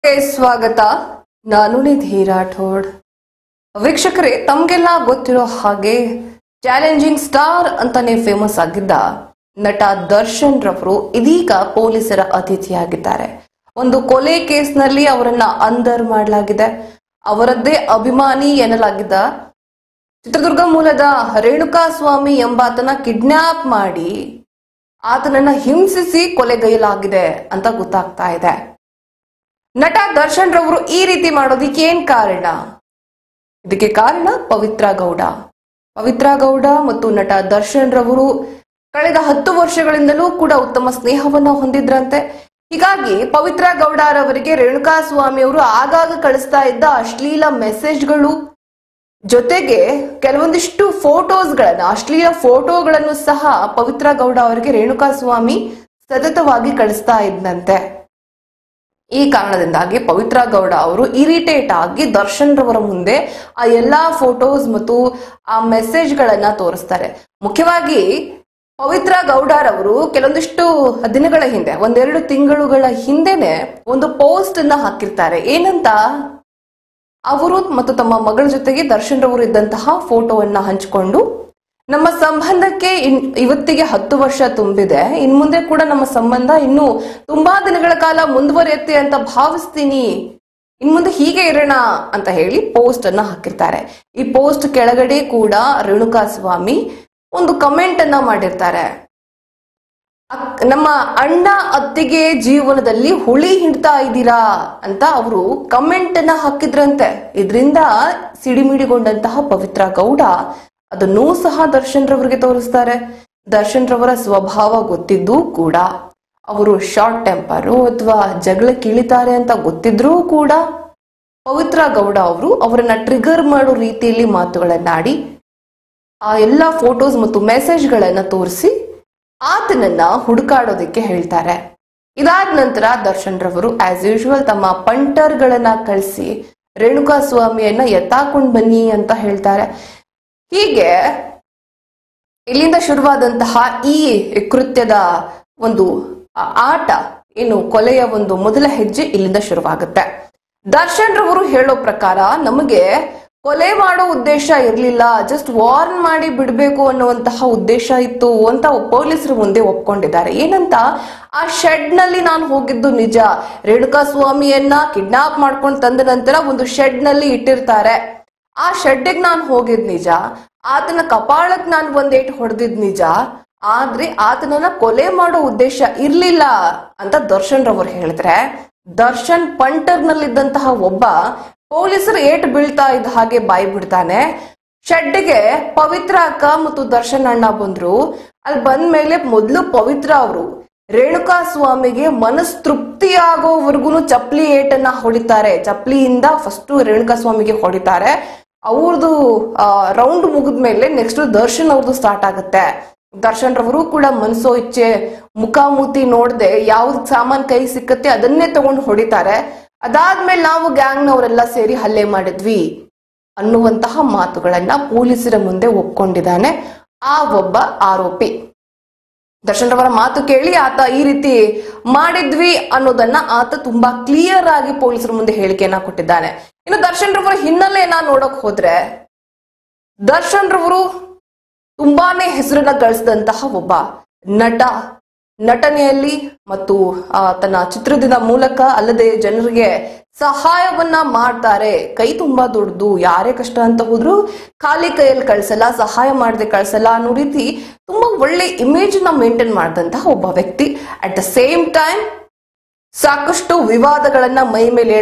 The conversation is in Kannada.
ಗೆ ಸ್ವಾಗತ ನಾನು ನಿಧಿ ರಾಠೋಡ್ ವೀಕ್ಷಕರೇ ತಮ್ಗೆಲ್ಲ ಗೊತ್ತಿರೋ ಹಾಗೆ ಚಾಲೆಂಜಿಂಗ್ ಸ್ಟಾರ್ ಅಂತಾನೆ ಫೇಮಸ್ ಆಗಿದ್ದ ನಟ ದರ್ಶನ್ ರವರು ಇದೀಗ ಪೊಲೀಸರ ಅತಿಥಿಯಾಗಿದ್ದಾರೆ ಒಂದು ಕೊಲೆ ಕೇಸ್ನಲ್ಲಿ ಅವರನ್ನ ಅಂದರ್ ಮಾಡಲಾಗಿದೆ ಅವರದ್ದೇ ಅಭಿಮಾನಿ ಎನ್ನಲಾಗಿದ್ದ ಚಿತ್ರದುರ್ಗ ಮೂಲದ ರೇಣುಕಾ ಸ್ವಾಮಿ ಎಂಬಾತನ ಕಿಡ್ನಾಪ್ ಮಾಡಿ ಆತನನ್ನ ಹಿಂಸಿಸಿ ಕೊಲೆಗೈಯಲಾಗಿದೆ ಅಂತ ಗೊತ್ತಾಗ್ತಾ ಇದೆ ನಟ ದರ್ಶನ್ ರವರು ಈ ರೀತಿ ಮಾಡೋದಿಕ್ಕೆ ಏನ್ ಕಾರಣ ಇದಕ್ಕೆ ಕಾರಣ ಪವಿತ್ರ ಗೌಡ ಪವಿತ್ರ ಗೌಡ ಮತ್ತು ನಟ ದರ್ಶನ್ ರವರು ಕಳೆದ ಹತ್ತು ವರ್ಷಗಳಿಂದಲೂ ಕೂಡ ಉತ್ತಮ ಸ್ನೇಹವನ್ನ ಹೊಂದಿದ್ರಂತೆ ಹೀಗಾಗಿ ಪವಿತ್ರ ಗೌಡರವರಿಗೆ ರೇಣುಕಾ ಸ್ವಾಮಿ ಅವರು ಆಗಾಗ ಕಳಿಸ್ತಾ ಇದ್ದ ಅಶ್ಲೀಲ ಮೆಸೇಜ್ಗಳು ಜೊತೆಗೆ ಕೆಲವೊಂದಿಷ್ಟು ಫೋಟೋಸ್ಗಳನ್ನ ಅಶ್ಲೀಲ ಫೋಟೋಗಳನ್ನು ಸಹ ಪವಿತ್ರ ಗೌಡ ಅವರಿಗೆ ರೇಣುಕಾ ಸ್ವಾಮಿ ಸತತವಾಗಿ ಕಳಿಸ್ತಾ ಇದ್ದಂತೆ ಈ ಕಾರಣದಿಂದಾಗಿ ಪವಿತ್ರ ಗೌಡ ಅವರು ಇರಿಟೇಟ್ ಆಗಿ ದರ್ಶನ್ ರವರ ಮುಂದೆ ಆ ಎಲ್ಲಾ ಫೋಟೋಸ್ ಮತ್ತು ಆ ಮೆಸೇಜ್ಗಳನ್ನ ತೋರಿಸ್ತಾರೆ ಮುಖ್ಯವಾಗಿ ಪವಿತ್ರ ಗೌಡರವರು ಕೆಲವೊಂದಿಷ್ಟು ದಿನಗಳ ಹಿಂದೆ ಒಂದೆರಡು ತಿಂಗಳುಗಳ ಹಿಂದೆನೆ ಒಂದು ಪೋಸ್ಟ್ ಅನ್ನ ಹಾಕಿರ್ತಾರೆ ಏನಂತ ಅವರು ಮತ್ತು ತಮ್ಮ ಮಗಳ ಜೊತೆಗೆ ದರ್ಶನ್ ರವರು ಇದ್ದಂತಹ ಫೋಟೋವನ್ನ ಹಂಚಿಕೊಂಡು ನಮ್ಮ ಸಂಬಂಧಕ್ಕೆ ಇನ್ ಇವತ್ತಿಗೆ ಹತ್ತು ವರ್ಷ ತುಂಬಿದೆ ಇನ್ ಮುಂದೆ ಕೂಡ ನಮ್ಮ ಸಂಬಂಧ ಇನ್ನು ತುಂಬಾ ದಿನಗಳ ಕಾಲ ಮುಂದುವರಿಯುತ್ತೆ ಅಂತ ಭಾವಿಸ್ತೀನಿ ಇನ್ ಮುಂದೆ ಹೀಗೆ ಇರೋಣ ಅಂತ ಹೇಳಿ ಪೋಸ್ಟ್ ಅನ್ನ ಹಾಕಿರ್ತಾರೆ ಈ ಪೋಸ್ಟ್ ಕೆಳಗಡೆ ಕೂಡ ರೇಣುಕಾ ಸ್ವಾಮಿ ಒಂದು ಕಮೆಂಟ್ ಅನ್ನ ಮಾಡಿರ್ತಾರೆ ಅಕ್- ನಮ್ಮ ಅಣ್ಣ ಅತ್ತಿಗೆ ಜೀವನದಲ್ಲಿ ಹುಳಿ ಹಿಂಡ್ತಾ ಇದ್ದೀರಾ ಅಂತ ಅವರು ಕಮೆಂಟ್ ಅನ್ನ ಹಾಕಿದ್ರಂತೆ ಇದರಿಂದ ಸಿಡಿಮಿಡಿಗೊಂಡಂತಹ ಪವಿತ್ರ ಗೌಡ ಅದನ್ನೂ ಸಹ ದರ್ಶನ್ ರವರಿಗೆ ತೋರಿಸ್ತಾರೆ ದರ್ಶನ್ ರವರ ಸ್ವಭಾವ ಗೊತ್ತಿದ್ದೂ ಕೂಡ ಅವರು ಶಾರ್ಟ್ ಟೆಂಪರು ಅಥವಾ ಜಗಳಕ್ಕೆ ಇಳಿತಾರೆ ಅಂತ ಗೊತ್ತಿದ್ರೂ ಕೂಡ ಪವಿತ್ರ ಗೌಡ ಅವರು ಅವರನ್ನ ಟ್ರಿಗರ್ ಮಾಡೋ ರೀತಿಯಲ್ಲಿ ಮಾತುಗಳನ್ನಾಡಿ ಆ ಎಲ್ಲ ಫೋಟೋಸ್ ಮತ್ತು ಮೆಸೇಜ್ಗಳನ್ನ ತೋರಿಸಿ ಆತನನ್ನ ಹುಡುಕಾಡೋದಕ್ಕೆ ಹೇಳ್ತಾರೆ ಇದಾದ ನಂತರ ದರ್ಶನ್ ರವರು ಆಸ್ ಯೂಶುವಲ್ ತಮ್ಮ ಪಂಟರ್ಗಳನ್ನ ಕಳಿಸಿ ರೇಣುಕಾ ಸ್ವಾಮಿಯನ್ನ ಎತ್ತಾಕೊಂಡ್ ಬನ್ನಿ ಅಂತ ಹೇಳ್ತಾರೆ ಹೀಗೆ ಇಲ್ಲಿಂದ ಶುರುವಾದಂತಹ ಈ ಕೃತ್ಯದ ಒಂದು ಆ- ಆಟ ಏನು ಕೊಲೆಯ ಒಂದು ಮೊದಲ ಹೆಜ್ಜೆ ಇಲ್ಲಿಂದ ಶುರುವಾಗುತ್ತೆ ದರ್ಶನ್ ರವರು ಹೇಳೋ ಪ್ರಕಾರ ನಮಗೆ ಕೊಲೆ ಮಾಡೋ ಉದ್ದೇಶ ಇರಲಿಲ್ಲ ಜಸ್ಟ್ ವಾರ್ನ್ ಮಾಡಿ ಬಿಡಬೇಕು ಅನ್ನುವಂತಹ ಉದ್ದೇಶ ಇತ್ತು ಅಂತ ಪೊಲೀಸರು ಮುಂದೆ ಒಪ್ಕೊಂಡಿದ್ದಾರೆ ಏನಂತ ಆ ಶೆಡ್ ನಲ್ಲಿ ನಾನು ಹೋಗಿದ್ದು ನಿಜ ರೇಣುಕಾ ಸ್ವಾಮಿಯನ್ನ ಕಿಡ್ನಾಪ್ ಮಾಡ್ಕೊಂಡು ತಂದ ನಂತರ ಒಂದು ಶೆಡ್ ನಲ್ಲಿ ಇಟ್ಟಿರ್ತಾರೆ ಆ ಶೆಡ್ಡಿಗೆ ನಾನು ಹೋಗಿದ್ ನಿಜ ಆತನ ಕಪಾಳಕ್ ನಾನು ಒಂದೇಟ್ ಹೊಡೆದಿದ್ ನಿಜ ಆದ್ರೆ ಆತನನ್ನ ಕೊಲೆ ಮಾಡೋ ಉದ್ದೇಶ ಇರ್ಲಿಲ್ಲ ಅಂತ ದರ್ಶನ್ ರವರು ಹೇಳಿದ್ರೆ ದರ್ಶನ್ ಪಂಟರ್ ನಲ್ಲಿದ್ದಂತಹ ಒಬ್ಬ ಪೊಲೀಸರು ಏಟ್ ಬೀಳ್ತಾ ಇದ್ದ ಹಾಗೆ ಬಾಯಿ ಬಿಡ್ತಾನೆ ಶೆಡ್ಗೆ ಪವಿತ್ರ ಅಕ್ಕ ಮತ್ತು ದರ್ಶನ್ ಅಣ್ಣ ಬಂದ್ರು ಅಲ್ಲಿ ಬಂದ್ಮೇಲೆ ಮೊದ್ಲು ಪವಿತ್ರ ಅವರು ರೇಣುಕಾ ಸ್ವಾಮಿಗೆ ಮನಸ್ತೃಪ್ತಿ ಆಗೋವರೆಗೂ ಚಪ್ಲಿ ಏಟನ್ನ ಹೊಡಿತಾರೆ ಚಪ್ಲಿಯಿಂದ ಫಸ್ಟ್ ರೇಣುಕಾ ಸ್ವಾಮಿಗೆ ಹೊಡಿತಾರೆ ಅವ್ರದ್ದು ರೌಂಡ್ ಮುಗಿದ್ಮೇಲೆ ನೆಕ್ಸ್ಟ್ ದರ್ಶನ್ ಅವ್ರದ್ದು ಸ್ಟಾರ್ಟ್ ಆಗುತ್ತೆ ದರ್ಶನ್ ರವರು ಕೂಡ ಮನಸೋ ಇಚ್ಛೆ ಮುಖಾಮುಖಿ ನೋಡದೆ ಯಾವ್ದು ಸಾಮಾನ್ ಕೈ ಸಿಕ್ಕತ್ತೆ ಅದನ್ನೇ ತಗೊಂಡು ಹೊಡಿತಾರೆ ಅದಾದ್ಮೇಲೆ ನಾವು ಗ್ಯಾಂಗ್ನವರೆಲ್ಲ ಸೇರಿ ಹಲ್ಲೆ ಮಾಡಿದ್ವಿ ಅನ್ನುವಂತಹ ಮಾತುಗಳನ್ನ ಪೊಲೀಸರ ಮುಂದೆ ಒಪ್ಕೊಂಡಿದ್ದಾನೆ ಆ ಒಬ್ಬ ಆರೋಪಿ ದರ್ಶನ್ ರವರ ಮಾತು ಕೇಳಿ ಆತ ಈ ರೀತಿ ಮಾಡಿದ್ವಿ ಅನ್ನೋದನ್ನ ಆತ ತುಂಬಾ ಕ್ಲಿಯರ್ ಆಗಿ ಪೊಲೀಸರ ಮುಂದೆ ಹೇಳಿಕೆಯನ್ನ ಕೊಟ್ಟಿದ್ದಾನೆ ಇನ್ನು ದರ್ಶನ್ ರವರ ಹಿನ್ನೆಲೆಯನ್ನ ನೋಡಕ್ ಹೋದ್ರೆ ದರ್ಶನ್ ರವರು ತುಂಬಾನೇ ಹೆಸರನ್ನ ಗಳಿಸಿದಂತಹ ಒಬ್ಬ ನಟ ನಟನೆಯಲ್ಲಿ ಮತ್ತು ಆ, ತನ್ನ ಚಿತ್ರದಿಂದ ಮೂಲಕ ಅಲ್ಲದೆ ಜನರಿಗೆ ಸಹಾಯವನ್ನ ಮಾಡ್ತಾರೆ ಕೈ ತುಂಬಾ ದೊಡ್ಡದು ಯಾರೇ ಕಷ್ಟ ಅಂತ ಹೋದ್ರು ಖಾಲಿ ಕೈಯಲ್ಲಿ ಕಳ್ಸಲ್ಲ ಸಹಾಯ ಮಾಡದೆ ಕಳ್ಸಲ್ಲ ಅನ್ನೋ ರೀತಿ ತುಂಬಾ ಒಳ್ಳೆ ಇಮೇಜ್ ನ ಮೇಂಟೈನ್ ಮಾಡಿದಂತಹ ಒಬ್ಬ ವ್ಯಕ್ತಿ ಅಟ್ ದ ಸೇಮ್ ಟೈಮ್ ಸಾಕಷ್ಟು ವಿವಾದಗಳನ್ನ ಮೈ ಮೇಲೆ